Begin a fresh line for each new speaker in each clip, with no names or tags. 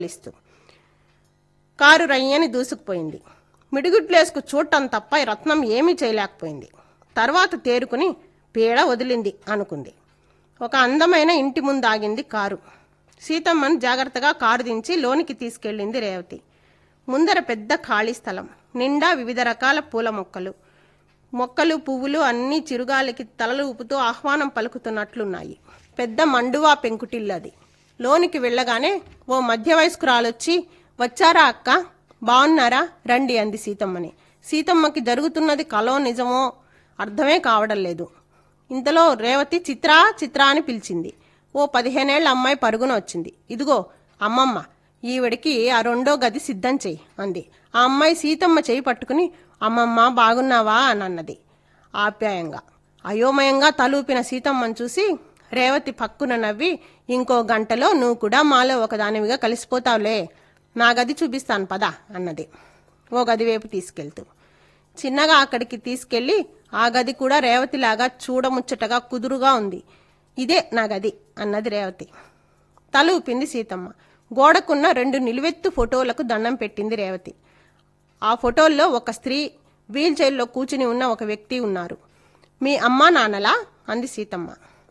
ఇస్తూ కారు రయ్యని దూసుకుపోయింది మిడిగుడ్లేసుకు చూడటం తప్ప ఈ రత్నం ఏమీ చేయలేకపోయింది తర్వాత తేరుకుని పీడ వదిలింది అనుకుంది ఒక అందమైన ఇంటి ముందు ఆగింది కారు సీతమ్మను జాగ్రత్తగా కారు దించి లోనికి తీసుకెళ్ళింది రేవతి ముందర పెద్ద ఖాళీ స్థలం నిండా వివిధ రకాల పూల మొక్కలు మొక్కలు పువ్వులు అన్నీ చిరుగాలికి తలలు ఊపుతూ ఆహ్వానం పలుకుతున్నట్లున్నాయి పెద్ద మండువా పెంకుటిల్లు అది లోనికి వెళ్ళగానే ఓ మధ్య వయస్కురాలొచ్చి వచ్చారా అక్క బాగున్నారా రండి అంది సీతమ్మని సీతమ్మకి జరుగుతున్నది కలో నిజమో అర్థమే కావడం లేదు ఇంతలో రేవతి చిత్రా చిత్రా అని పిలిచింది ఓ పదిహేనేళ్ల అమ్మాయి పరుగున వచ్చింది ఇదిగో అమ్మమ్మ ఈవిడికి ఆ రెండో గది సిద్ధం చెయ్యి అంది ఆ అమ్మాయి సీతమ్మ చేయి పట్టుకుని అమ్మమ్మ బాగున్నావా అని అన్నది ఆప్యాయంగా అయోమయంగా తలూపిన సీతమ్మను చూసి రేవతి పక్కున నవ్వి ఇంకో గంటలో నువ్వు కూడా మాలో ఒకదానివిగా కలిసిపోతావులే నా గది చూపిస్తాను పద అన్నది ఓ గది వైపు తీసుకెళ్తూ చిన్నగా అక్కడికి తీసుకెళ్లి ఆ గది కూడా రేవతిలాగా చూడముచ్చటగా కుదురుగా ఉంది ఇదే నా గది అన్నది రేవతి తల ఊపింది సీతమ్మ గోడకున్న రెండు నిలువెత్తు ఫోటోలకు దండం పెట్టింది రేవతి ఆ ఫోటోల్లో ఒక స్త్రీ వీల్ చైర్లో కూర్చుని ఉన్న ఒక వ్యక్తి ఉన్నారు మీ అమ్మా నాన్నలా అంది సీతమ్మ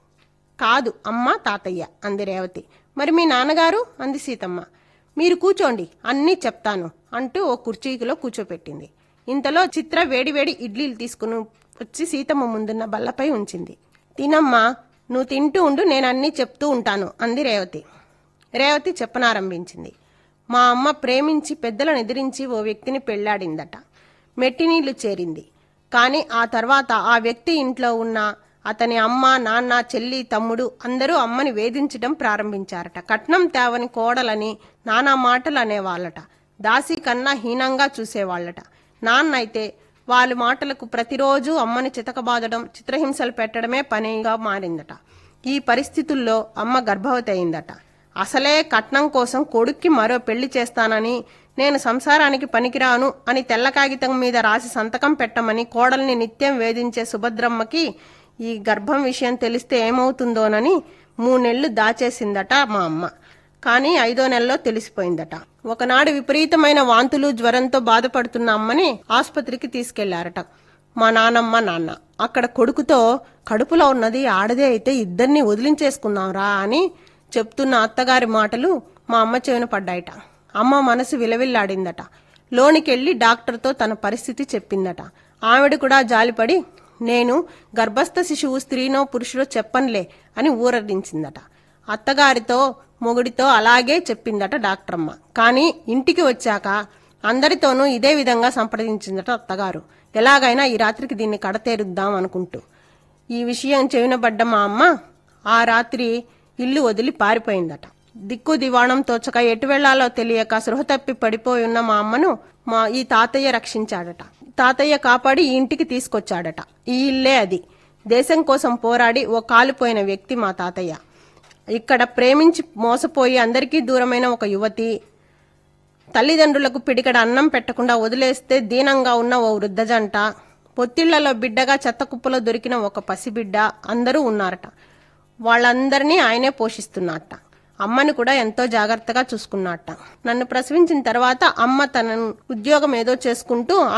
కాదు అమ్మ తాతయ్య అంది రేవతి మరి మీ నాన్నగారు అంది సీతమ్మ మీరు కూర్చోండి అన్నీ చెప్తాను అంటూ ఓ కుర్చీలో కూర్చోపెట్టింది ఇంతలో చిత్ర వేడివేడి ఇడ్లీలు తీసుకుని వచ్చి సీతమ్మ ముందున్న బల్లపై ఉంచింది తినమ్మా నువ్వు తింటూ ఉండు నేను అన్నీ చెప్తూ ఉంటాను అంది రేవతి రేవతి చెప్పనారంభించింది మా అమ్మ ప్రేమించి పెద్దలను ఎదిరించి ఓ వ్యక్తిని పెళ్లాడిందట మెట్టినీళ్లు చేరింది కానీ ఆ తర్వాత ఆ వ్యక్తి ఇంట్లో ఉన్న అతని అమ్మ నాన్న చెల్లి తమ్ముడు అందరూ అమ్మని వేధించడం ప్రారంభించారట కట్నం తేవని కోడలని నానా మాటలు అనేవాళ్ళట దాసి కన్నా హీనంగా చూసేవాళ్ళట నాన్న అయితే వాళ్ళ మాటలకు ప్రతిరోజు అమ్మని చితకబాదడం చిత్రహింసలు పెట్టడమే పనిగా మారిందట ఈ పరిస్థితుల్లో అమ్మ గర్భవతి అయిందట అసలే కట్నం కోసం కొడుక్కి మరో పెళ్లి చేస్తానని నేను సంసారానికి పనికిరాను అని తెల్ల కాగితం మీద రాసి సంతకం పెట్టమని కోడల్ని నిత్యం వేధించే సుభద్రమ్మకి ఈ గర్భం విషయం తెలిస్తే ఏమవుతుందోనని మూనెళ్లు దాచేసిందట మా అమ్మ కానీ ఐదో నెలలో తెలిసిపోయిందట ఒకనాడు విపరీతమైన వాంతులు జ్వరంతో బాధపడుతున్న అమ్మని ఆసుపత్రికి తీసుకెళ్లారట మా నానమ్మ నాన్న అక్కడ కొడుకుతో కడుపులో ఉన్నది ఆడదే అయితే ఇద్దరిని వదిలించేసుకుందాంరా అని చెప్తున్న అత్తగారి మాటలు మా అమ్మ చెవిన పడ్డాయట అమ్మ మనసు విలవిల్లాడిందట లోనికెళ్లి డాక్టర్తో తన పరిస్థితి చెప్పిందట ఆవిడ కూడా జాలిపడి నేను గర్భస్థ శిశువు స్త్రీనో పురుషుడో చెప్పనులే అని ఊరడించిందట అత్తగారితో మొగుడితో అలాగే చెప్పిందట డాక్టరమ్మ కానీ ఇంటికి వచ్చాక అందరితోనూ ఇదే విధంగా సంప్రదించిందట అత్తగారు ఎలాగైనా ఈ రాత్రికి దీన్ని కడతేరుద్దాం అనుకుంటూ ఈ విషయం చెవినబడ్డ మా అమ్మ ఆ రాత్రి ఇల్లు వదిలి పారిపోయిందట దిక్కు దివాణం తోచక ఎటు వెళ్లాలో తెలియక సృహ తప్పి పడిపోయి ఉన్న మా అమ్మను మా ఈ తాతయ్య రక్షించాడట తాతయ్య కాపాడి ఈ ఇంటికి తీసుకొచ్చాడట ఈ ఇల్లే అది దేశం కోసం పోరాడి ఓ కాలిపోయిన వ్యక్తి మా తాతయ్య ఇక్కడ ప్రేమించి మోసపోయి అందరికీ దూరమైన ఒక యువతి తల్లిదండ్రులకు పిడికడ అన్నం పెట్టకుండా వదిలేస్తే దీనంగా ఉన్న ఓ వృద్ధ జంట పొత్తిళ్లలో బిడ్డగా చెత్త కుప్పలో దొరికిన ఒక పసిబిడ్డ అందరూ ఉన్నారట వాళ్ళందరినీ ఆయనే పోషిస్తున్నట్ట అమ్మని కూడా ఎంతో జాగ్రత్తగా చూసుకున్నట్ట నన్ను ప్రసవించిన తర్వాత అమ్మ తన ఉద్యోగం ఏదో చేసుకుంటూ